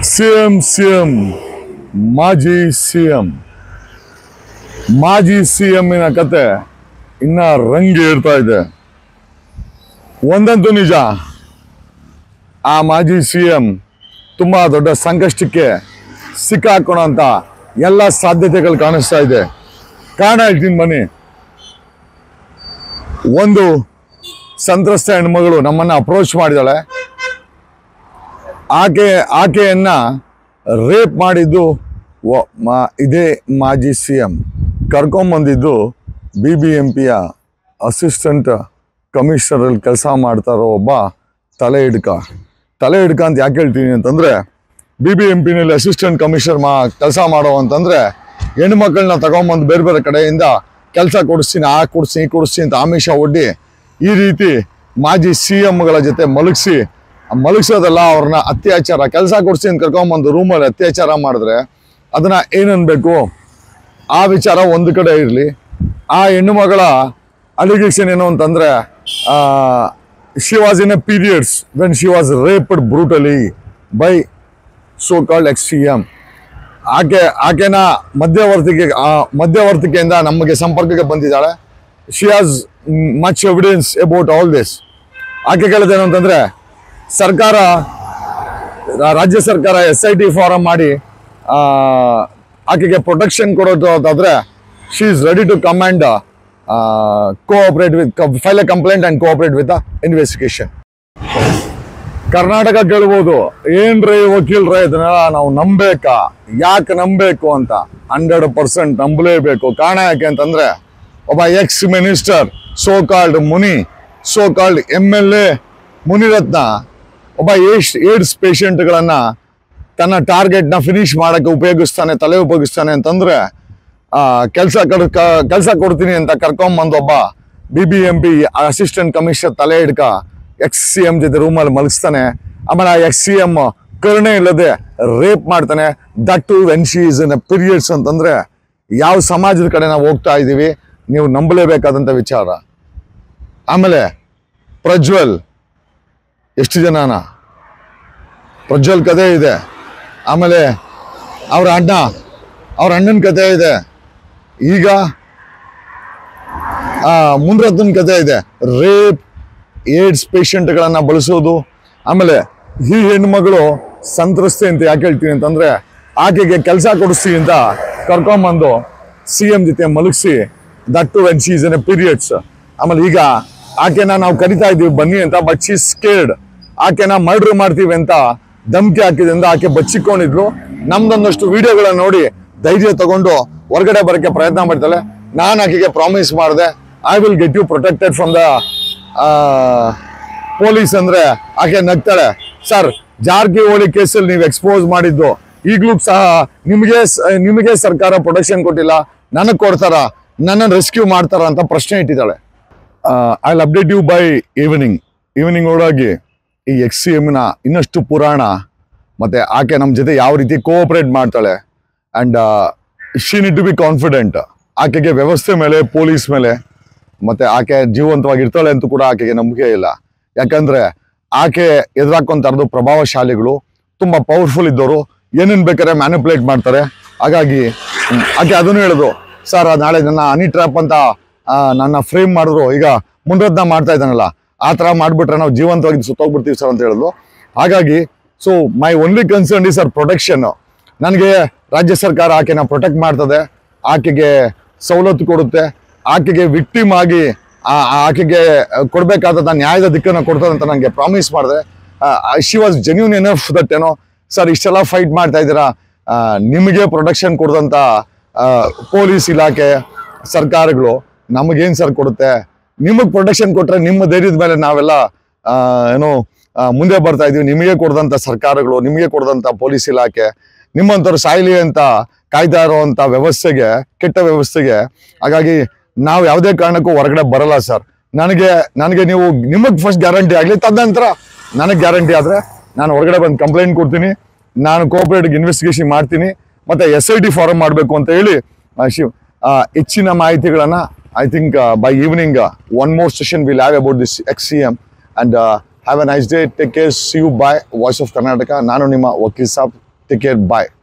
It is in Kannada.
ಸಿಎಂ ಸಿಎಂ ಮಾಜಿ ಸಿಎಂ ಮಾಜಿ ಸಿಎಂನ ಕತೆ ಇನ್ನ ರಂಗಿ ಇರ್ತಾ ಇದೆ ಒಂದಂತೂ ನಿಜ ಆ ಮಾಜಿ ಸಿಎಂ ತುಂಬಾ ದೊಡ್ಡ ಸಂಕಷ್ಟಕ್ಕೆ ಸಿಕ್ಕಾಕೋಣ ಅಂತ ಎಲ್ಲ ಸಾಧ್ಯತೆಗಳು ಕಾಣಿಸ್ತಾ ಇದೆ ಕಾರಣ ಹೇಳ್ತೀನಿ ಬನ್ನಿ ಒಂದು ಸಂತ್ರಸ್ತ ಹೆಣ್ಮಗಳು ನಮ್ಮನ್ನ ಅಪ್ರೋಚ್ ಮಾಡಿದಾಳೆ ಆಕೆ ಆಕೆಯನ್ನ ರೇಪ್ ಮಾಡಿದ್ದು ವ- ಮಾ- ಇದೇ ಮಾಜಿ ಸಿ ಎಂ ಕರ್ಕೊಂಬಂದಿದ್ದು ಬಿ ಬಿ ಎಂ ಪಿಯ ಅಸಿಸ್ಟೆಂಟ್ ಕಮಿಷನರಲ್ಲಿ ಕೆಲಸ ಮಾಡ್ತಾ ಇರೋ ಒಬ್ಬ ತಲೆ ಹಿಡ್ಕ ತಲೆ ಹಿಡ್ಕ ಅಂತ ಯಾಕೆ ಹೇಳ್ತೀನಿ ಅಂತಂದ್ರೆ ಬಿ ಬಿ ಎಂ ಪಿನಲ್ಲಿ ಅಸಿಸ್ಟೆಂಟ್ ಕಮಿಷನರ್ ಮಾ ಕೆಲಸ ಮಾಡೋ ಅಂತಂದ್ರೆ ಹೆಣ್ಮಕ್ಳನ್ನ ತಗೊಂಬಂದು ಬೇರೆ ಬೇರೆ ಕಡೆಯಿಂದ ಕೆಲಸ ಕೊಡಿಸ್ತೀನಿ ಆ ಕೊಡಿಸ್ತೀನಿ ಈ ಕೊಡಿಸ್ತೀನಿ ಅಂತ ಆಮಿಷ ಒಡ್ಡಿ ಈ ರೀತಿ ಮಾಜಿ ಸಿ ಎಂಗಳ ಜೊತೆ ಮಲಗಿಸಿ ಮಲಗಿಸೋದಲ್ಲ ಅವ್ರನ್ನ ಅತ್ಯಾಚಾರ ಕೆಲಸ ಕೊಡಿಸಿ ಅಂತ ಕರ್ಕೊಂಬಂದು ರೂಮಲ್ಲಿ ಅತ್ಯಾಚಾರ ಮಾಡಿದ್ರೆ ಅದನ್ನ ಏನನ್ಬೇಕು ಆ ವಿಚಾರ ಒಂದು ಕಡೆ ಇರಲಿ ಆ ಹೆಣ್ಣು ಮಗಳ ಅಲಿಗೇಷನ್ ಏನು ಅಂತಂದ್ರೆ she was in a periods when she was raped brutally by so called ex C M ಆಕೆ ಆಕೆನ ಮಧ್ಯವರ್ತಿಗೆ ಆ ಮಧ್ಯವರ್ತಿಕೆಯಿಂದ ನಮಗೆ ಸಂಪರ್ಕಕ್ಕೆ ಬಂದಿದ್ದಾಳೆ she has much evidence about all this ಆಕೆ ಕೇಳಿದೇನು ಅಂತಂದ್ರೆ ಸರ್ಕಾರ ರಾ- ರಾಜ್ಯ ಸರ್ಕಾರ ಎಸ್ ಐ ಟಿ ಫಾರಂ ಮಾಡಿ ಆ, ಆಕೆಗೆ ಪ್ರೊಟೆಕ್ಷನ್ ಕೊಡೋದಾದ್ರೆ she is ready to come and cooperate with file a complaint and cooperate with investigation Karnataka ಕೇಳ್ಬೋದು ಏನ್ರಿ ವಕೀಲ್ರ ಇದನ್ನೆಲ್ಲ ನಾವು ನಂಬೇಕಾ ಯಾಕೆ ನಂಬೇಕು ಅಂತ ಹಂಡ್ರೆಡ್ ಪರ್ಸೆಂಟ್ ನಂಬಲೇಬೇಕು ಕಾರಣ ಯಾಕೆ ಅಂತಂದ್ರೆ ಒಬ್ಬ ex minister so called Muni so called M L A Munirathna ಒಬ್ಬ ಏಡ್ಸ್ ಏಡ್ಸ್ ಪೇಷಂಟ್ಗಳನ್ನ ತನ್ನ ಟಾರ್ಗೆಟ್ನ ಫಿನಿಶ್ ಮಾಡಕ್ಕೆ ಉಪಯೋಗಿಸ್ತಾನೆ ತಲೆ ಉಪಯೋಗಿಸ್ತಾನೆ ಅಂತಂದ್ರೆ ಕೆಲಸ ಕಡ್ ಕೆಲಸ ಕೊಡ್ತೀನಿ ಅಂತ ಕರ್ಕೊಂಬಂದು ಒಬ್ಬ B B M P assistant commissioner ತಲೆ ಹಿಡ್ಕ ಎಕ್ಸ್ ಸಿ ಎಂ ಜೊತೆ ರೂಮಲ್ಲಿ ಮಲಗಿಸ್ತಾನೆ ಆಮೇಲೆ ಆ ಎಕ್ಸ್ ಸಿ ಎಂ ಕರುಣೆ ಇಲ್ಲದೆ ರೇಪ್ ಮಾಡ್ತಾನೆ that too when she is in periods ಅಂತಂದ್ರೆ ಯಾವ ಸಮಾಜದ ಕಡೆ ನಾವು ಹೋಗ್ತಾ ಇದ್ದೀವಿ ನೀವು ನಂಬಲೇಬೇಕಾದಂಥ ವಿಚಾರ ಆಮೇಲೆ ಪ್ರಜ್ವಲ್ ಎಷ್ಟು ಜನನ ಪ್ರಜ್ವಲ್ ಕಥೆ ಇದೆ ಆಮೇಲೆ ಅವ್ರ ಅಣ್ಣ ಅವ್ರ ಅಣ್ಣನ ಕಥೆ ಇದೆ ಈಗ ಆ, ಮುನ್ರತ್ನ ಕಥೆ ಇದೆ ರೇಪ್ ಏಡ್ಸ್ ಪೇಷಂಟ್ಗಳನ್ನ ಬಳಸೋದು ಆಮೇಲೆ ಈ ಹೆಣ್ಮಗಳು ಸಂತ್ರಸ್ತೆ ಅಂತ ಯಾಕೆ ಹೇಳ್ತೀನಿ ಅಂತಂದ್ರೆ ಆಕೆಗೆ ಕೆಲಸ ಕೊಡಿಸ್ತೀನಿ ಅಂತ ಕರ್ಕೊಂಬಂದು ಸಿ ಎಂ ಜೊತೆ ಮಲಗಿಸಿ that too when she's in a periods ಆಮೇಲೆ ಈಗ ಆಕೆನ ನಾವು ಕರಿತಾ ಇದೀವಿ ಬನ್ನಿ ಅಂತ ಬಟ್ ಶೀ ಸ್ಕೇರ್ಡ್ ಆಕೆನ ಮರ್ಡರ್ ಮಾಡ್ತೀವಿ ಅಂತ ಧಮ್ಕಿ ಹಾಕಿದ್ರಿಂದ ಆಕೆ ಬಚ್ಚಿಕೊಂಡಿದ್ಲು ನಮ್ದೊಂದಷ್ಟು ವಿಡಿಯೋಗಳನ್ನ ನೋಡಿ ಧೈರ್ಯ ತಗೊಂಡು ಹೊರಗಡೆ ಬರಕ್ಕೆ ಪ್ರಯತ್ನ ಮಾಡ್ತಾಳೆ ನಾನು ಆಕೆಗೆ ಪ್ರಾಮಿಸ್ ಮಾಡಿದೆ I will get you protected from the police ಅಂದ್ರೆ ಆಕೆ ನಗ್ತಾಳೆ ಸರ್ ಜಾರಕಿಹೊಳಿ ಕೇಸಲ್ಲಿ ನೀವು ಎಕ್ಸ್ಪೋಸ್ ಮಾಡಿದ್ದು ಈಗಲೂ ಸಹ ನಿಮಗೆ ಸ- ನಿಮಗೆ ಸರ್ಕಾರ ಪ್ರೊಟೆಕ್ಷನ್ ಕೊಟ್ಟಿಲ್ಲ ನನಗೆ ಕೊಡ್ತಾರ ನನ್ನನ್ನು ರೆಸ್ಕ್ಯೂ ಮಾಡ್ತಾರ ಅಂತ ಪ್ರಶ್ನೆ ಇಟ್ಟಿದ್ದಾಳೆ I update you by evening evening ಒಳಗಾಗಿ ಈ ಎಕ್ಸ್ ಸಿ ಎಮ್ನ ಇನ್ನಷ್ಟು ಪುರಾಣ ಮತ್ತೆ ಆಕೆ ನಮ್ಮ ಜೊತೆ ಯಾವ ರೀತಿ ಕೋಆಪರೇಟ್ ಮಾಡ್ತಾಳೆ and she need to be confident ಆಕೆಗೆ ವ್ಯವಸ್ಥೆ ಮೇಲೆ ಪೊಲೀಸ್ ಮೇಲೆ ಮತ್ತೆ ಆಕೆ ಜೀವಂತವಾಗಿರ್ತಾಳೆ ಅಂತೂ ಕೂಡ ಆಕೆಗೆ ನಂಬಿಕೆ ಇಲ್ಲ ಯಾಕಂದ್ರೆ ಆಕೆ ಎದುರಾಕೊಂತಾರದು ಪ್ರಭಾವಶಾಲಿಗಳು ತುಂಬಾ ಪವರ್ಫುಲ್ ಇದ್ದವರು ಏನೇನ್ ಬೇಕಾದ್ರೆ ಮ್ಯಾನಿಪುಲೇಟ್ ಮಾಡ್ತಾರೆ ಹಾಗಾಗಿ ಹ್ಮ್, ಆಕೆ ಅದನ್ನು ಹೇಳಿದ್ರು ಸರ್ ನಾಳೆ ನನ್ನ ಹನಿ ಟ್ರ್ಯಾಪ್ ಅಂತ ಆ, ನನ್ನ ಫ್ರೇಮ್ ಮಾಡಿದ್ರು ಈಗ ಮುಂದದ್ನ ಮಾಡ್ತಾ ಇದ್ದಾನಲ್ಲ ಆ ಥರ ಮಾಡ್ಬಿಟ್ರೆ ನಾವು ಜೀವಂತವಾಗಿ ಸುತ್ತೋಗ್ಬಿಡ್ತೀವಿ ಸರ್ ಅಂತ ಹೇಳಿದ್ರು ಹಾಗಾಗಿ ಸೊ ಮೈ ಓನ್ಲಿ ಕನ್ಸರ್ನ್ ಈ ಸರ್ ಪ್ರೊಟೆಕ್ಷನ್ ನನಗೆ ರಾಜ್ಯ ಸರ್ಕಾರ ಆಕೆನ ಪ್ರೊಟೆಕ್ಟ್ ಮಾಡ್ತದೆ ಆಕೆಗೆ ಸವಲತ್ತು ಕೊಡುತ್ತೆ ಆಕೆಗೆ ವಿಕ್ಟಿಮ್ ಆಗಿ ಆ- ಆ ಆಕೆಗೆ ಕೊಡಬೇಕಾದ ನ್ಯಾಯದ ದಿಕ್ಕನ್ನು ಕೊಡ್ತದೆ ಅಂತ ನನಗೆ ಪ್ರಾಮಿಸ್ ಮಾಡಿದೆ she was genuine enough that ಏನೋ ಸರ್ ಇಷ್ಟೆಲ್ಲ ಫೈಟ್ ಮಾಡ್ತಾ ಇದ್ದೀರಾ ಆ, ನಿಮಗೆ ಪ್ರೊಟೆಕ್ಷನ್ ಕೊಡದಂತ ಪೊಲೀಸ್ ಇಲಾಖೆ ಸರ್ಕಾರಗಳು ನಮಗೇನು ಸರ್ ಕೊಡುತ್ತೆ ನಿಮಗೆ ಪ್ರೊಟೆಕ್ಷನ್ ಕೊಟ್ರೆ ನಿಮ್ಮ ಧೈರ್ಯದ ಮೇಲೆ ನಾವೆಲ್ಲ ಆ, ಏನೋ ಆ, ಮುಂದೆ ಬರ್ತಾ ಇದೀವಿ ನಿಮಗೆ ಕೊಡದಂತ ಸರ್ಕಾರಗಳು ನಿಮಗೆ ಕೊಡದಂತ ಪೊಲೀಸ್ ಇಲಾಖೆ ನಿಮ್ಮಂಥವ್ರು ಸಾಯ್ಲಿ ಅಂತ ಕಾಯ್ತಾ ಇರುವಂತ ವ್ಯವಸ್ಥೆಗೆ ಕೆಟ್ಟ ವ್ಯವಸ್ಥೆಗೆ ಹಾಗಾಗಿ ನಾವು ಯಾವುದೇ ಕಾರಣಕ್ಕೂ ಹೊರಗಡೆ ಬರಲ್ಲ ಸರ್ ನನಗೆ ನನಗೆ ನೀವು ನಿಮಗೆ ಫಸ್ಟ್ ಗ್ಯಾರಂಟಿ ಆಗಲಿ ತದನಂತರ ನನಗೆ ಗ್ಯಾರಂಟಿ ಆದರೆ ನಾನು ಹೊರಗಡೆ ಬಂದು ಕಂಪ್ಲೇಂಟ್ ಕೊಡ್ತೀನಿ ನಾನು ಕೋಆಪರೇಟಿವ್ ಇನ್ವೆಸ್ಟಿಗೇಷನ್ ಮಾಡ್ತೀನಿ ಮತ್ತೆ ಎಸ್ ಐ ಟಿ ಫಾರಮ್ ಮಾಡಬೇಕು ಅಂತ ಹೇಳಿ ಆ, ಶಿವ್ ಆ, ಹೆಚ್ಚಿನ ಮಾಹಿತಿಗಳನ್ನ I think by evening one more session will have about this ex C M and have a nice day take care see you bye voice of Karnataka ನಾನು ನಿಮ್ಮ ವಕೀಲ್ ಸಾಬ್ ಟೇಕ್ ಕೇರ್ ಬಾಯ್